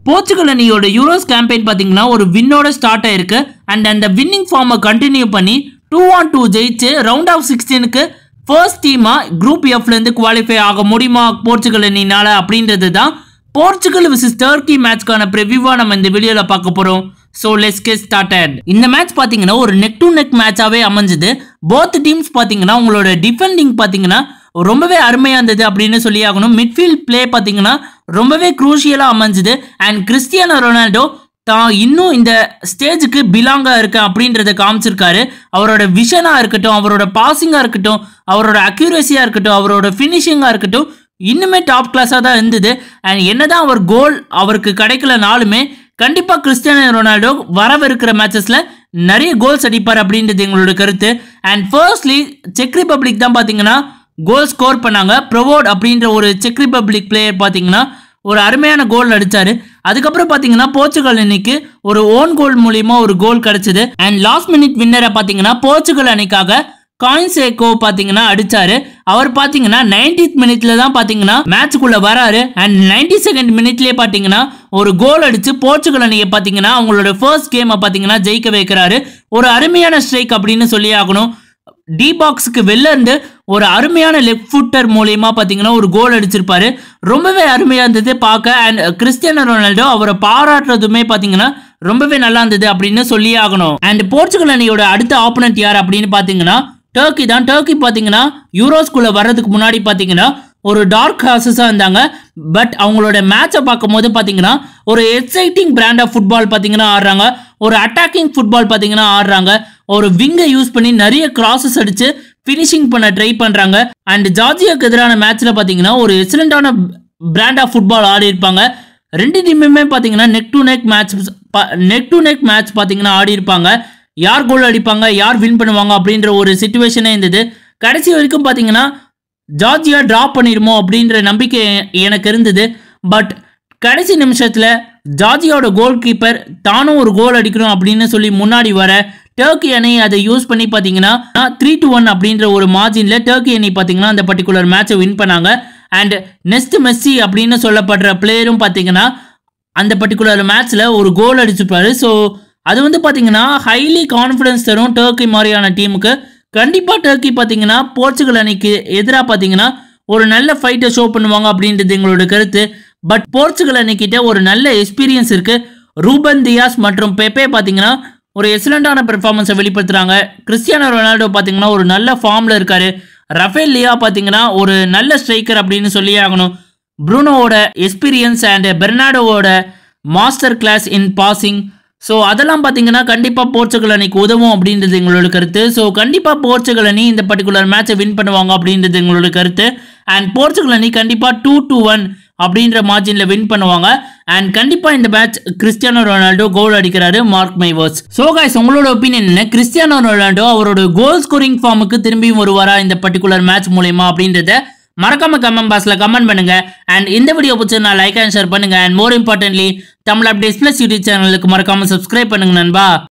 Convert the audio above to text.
Portugal அணியோட euros campaign பார்த்தீங்கன்னா ஒரு வின்னோட ஸ்டார்ட் ஆயிருக்கு அண்ட் அந்த வின்னிங் ஃபார்மை கண்டினியூ பண்ணி டூ ஆன் டூ ஜெயிச்சு ரவுண்ட் ஆஃப் சிக்ஸ்டீனுக்கு ஃபர்ஸ்ட் டீமாக குரூப் எஃப்லேருந்து குவாலிஃபை ஆக முடியுமா போர்ச்சுகல் அணினால அப்படின்றது தான் போர்ச்சுகல் விசஸ் டர்க்கி மேட்ச்க்கான ப்ரிவியூவாக நம்ம இந்த வீடியோவில் பார்க்க போகிறோம் ஸோ லெட்ஸ் கெட் ஸ்டார்டட் இந்த மேட்ச் பார்த்தீங்கன்னா ஒரு நெக் டு நெக் மேட்சாகவே அமைஞ்சுது போத் டீம்ஸ் பார்த்தீங்கன்னா உங்களோட டிஃபெண்டிங் பார்த்தீங்கன்னா ரொம்பவே அருமையாக இருந்தது அப்படின்னு சொல்லி ஆகணும் மிட்ஃபீல்ட் ப்ளே பார்த்தீங்கன்னா ரொம்பவே குரூஷியலாக அமைஞ்சுது அண்ட் கிறிஸ்டியானோ ரொனால்டோ தான் இன்னும் இந்த ஸ்டேஜுக்கு பிலாங்காக இருக்கேன் அப்படின்றத காமிச்சிருக்காரு அவரோட விஷனாக இருக்கட்டும் அவரோட பாசிங்காக இருக்கட்டும் அவரோட அக்யூரேசியாக இருக்கட்டும் அவரோட ஃபினிஷிங்காக இருக்கட்டும் இன்னுமே டாப் கிளாஸாக தான் இருந்தது அண்ட் என்னதான் அவர் கோல் அவருக்கு கிடைக்கலனாலுமே கண்டிப்பாக கிறிஸ்டியானோ ரொனால்டோ வரவிருக்கிற மேட்சஸில் நிறைய கோல்ஸ் அடிப்பார் அப்படின்றது எங்களோட கருத்து அண்ட் ஃபர்ஸ்ட்லி செக் ரிப்பப்ளிக் தான் பார்த்தீங்கன்னா கோல் ஸ்கோர் பண்ணாங்க ப்ரொவோட் அப்படின்ற ஒரு செக் ரிப்பப்ளிக் பிளேயர் பார்த்தீங்கன்னா ஒரு அருமையான கோல் அடிச்சாரு அதுக்கப்புறம் பார்த்தீங்கன்னா போர்ச்சுகல் அணிக்கு ஒரு ஓன் கோல் மூலியமா ஒரு கோல் கிடைச்சது அண்ட் லாஸ்ட் மினிட் வின்னரை பார்த்தீங்கன்னா போர்ச்சுகல் அணிக்காக காயின்சேகோ பார்த்தீங்கன்னா அடிச்சாரு அவர் பார்த்தீங்கன்னா நைன்டீத் மினிட்ல தான் பார்த்தீங்கன்னா மேட்சுக்குள்ள வராரு அண்ட் நைன்டி செகண்ட் மினிட்லயே பார்த்தீங்கன்னா ஒரு கோல் அடிச்சு போர்ச்சுகல் அணியை பார்த்தீங்கன்னா அவங்களோட ஃபர்ஸ்ட் கேமை பார்த்தீங்கன்னா ஜெயிக்க வைக்கிறாரு ஒரு அருமையான ஸ்ட்ரைக் அப்படின்னு சொல்லி ஆகணும் டி பாக்ஸுக்கு வெளில இருந்து ஒரு அருமையான லெஃப்ட் ஃபுட்டர் மூலியமா பார்த்தீங்கன்னா ஒரு கோல் அடிச்சிருப்பாரு ரொம்பவே அருமையாக இருந்தது பார்க்க அண்ட் கிறிஸ்டியானோ ரொனால்டோ அவரை பாராட்டுறதுமே பார்த்தீங்கன்னா ரொம்பவே நல்லா இருந்தது அப்படின்னு சொல்லியே ஆகணும் அண்ட் போர்ச்சுகல் அணியோட அடுத்த ஆப்போனன்ட் யார் அப்படின்னு பார்த்தீங்கன்னா டர்க்கி தான் டர்க்கி பார்த்தீங்கன்னா யூரோஸ்குள்ளே வர்றதுக்கு முன்னாடி பார்த்தீங்கன்னா ஒரு டார்க் ஹார்சஸாக இருந்தாங்க பட் அவங்களோட மேட்சை பார்க்கும்போது பார்த்தீங்கன்னா ஒரு எக்ஸைட்டிங் பிராண்ட் ஆஃப் ஃபுட்பால் பார்த்தீங்கன்னா ஆடுறாங்க ஒரு அட்டாக்கிங் ஃபுட்பால் பார்த்தீங்கன்னா ஆடுறாங்க ஒரு விங்கை யூஸ் பண்ணி நிறைய கிராசஸ் அடிச்சு ஃபினிஷிங் பண்ண ட்ரை பண்ணுறாங்க அண்ட் ஜார்ஜியாக்கு எதிரான மேட்ச்சில் பார்த்தீங்கன்னா ஒரு எக்ஸலண்டான பிராண்ட் ஆஃப் ஃபுட்பால் ஆடி இருப்பாங்க ரெண்டு டீமுமே பார்த்தீங்கன்னா neck to neck match neck to neck match பார்த்தீங்கன்னா ஆடி இருப்பாங்க யார் கோல் அடிப்பாங்க யார் வின் பண்ணுவாங்க அப்படின்ற ஒரு சுச்சுவேஷனே இருந்தது கடைசி வரைக்கும் பார்த்தீங்கன்னா ஜார்ஜியா ட்ராப் பண்ணிடுமோ அப்படின்ற நம்பிக்கை எனக்கு இருந்தது பட் கடைசி நிமிஷத்தில் ஜார்ஜியாவோட கோல் கீப்பர் தானும் ஒரு கோல் அடிக்கணும் அப்படின்னு சொல்லி முன்னாடி வர டர்க்கி அணி அதை யூஸ் பண்ணி பார்த்தீங்கன்னா த்ரீ டு ஒன் அப்படின்ற ஒரு மார்ஜினில் டர்க்கி அணி பார்த்தீங்கன்னா அந்த பர்டிகுலர் மேட்சை வின் பண்ணாங்க அண்ட் நெக்ஸ்ட் மெஸ்ஸி அப்படின்னு சொல்லப்படுற பிளேயரும் பார்த்தீங்கன்னா அந்த பர்டிகுலர் மேட்ச்சில் ஒரு கோல் அடிச்சிருப்பாரு ஸோ அது வந்து பார்த்தீங்கன்னா ஹைலி கான்ஃபிடன்ஸ் தரும் டர்க்கி மாதிரியான டீமுக்கு கண்டிப்பாக டர்க்கி பார்த்தீங்கன்னா போர்ச்சுகல் அணிக்கு எதிராக பார்த்தீங்கன்னா ஒரு நல்ல ஃபைட்டை ஷோ பண்ணுவாங்க அப்படின்றது எங்களோட கருத்து பட் போர்ச்சுகல் அணிக்கிட்ட ஒரு நல்ல எக்ஸ்பீரியன்ஸ் இருக்கு ரூபன் தியாஸ் மற்றும் பெப்பே பார்த்தீங்கன்னா ஒரு எக்ஸலண்டான பெர்ஃபார்மன்ஸை வெளிப்படுத்துறாங்க கிறிஸ்டியானோ ரொனால்டோ பார்த்தீங்கன்னா ஒரு நல்ல ஃபார்மில் இருக்காரு ரஃபேல் லியா பார்த்தீங்கன்னா ஒரு நல்ல ஸ்ட்ரைக்கர் அப்படின்னு சொல்லி ஆகணும் ப்ரூனோவோட எக்ஸ்பீரியன்ஸ் அண்ட் பெர்னாடோவோட master class in passing so அதெல்லாம் பார்த்தீங்கன்னா கண்டிப்பாக போர்ச்சுகல் அணிக்கு உதவும் அப்படின்றது எங்களோட கருத்து ஸோ கண்டிப்பாக போர்ச்சுகல் அணி இந்த பர்டிகுலர் மேட்சை வின் பண்ணுவாங்க அப்படின்றது எங்களோட கருத்து அண்ட் போர்ச்சுகல் அணி கண்டிப்பாக டூ டு ஒன் அப்படின்ற மார்ஜினில் வின் பண்ணுவாங்க அண்ட் கண்டிப்பாக இந்த மேட்ச் கிறிஸ்டியானோ ரொனால்டோ கோல் அடிக்கிறாரு மார்க் மைவர்ஸ் ஸோ கைஸ் உங்களோட ஒப்பீனியன் என்ன கிறிஸ்டியானோ ரொனால்டோ அவரோட கோல் ஸ்கோரிங் ஃபார்முக்கு திரும்பியும் வருவாரா இந்த பர்டிகுலர் மேட்ச் மூலயமா அப்படின்றத மறக்காம கமெண்ட் பாக்ஸ்ல கமெண்ட் பண்ணுங்க அண்ட் இந்த வீடியோ பிடிச்சிருந்தா லைக் அண்ட் ஷேர் பண்ணுங்க and more importantly Tamil Updates Plus YouTube சேனலுக்கு மறக்காம சப்ஸ்கிரைப் பண்ணுங்க நண்பா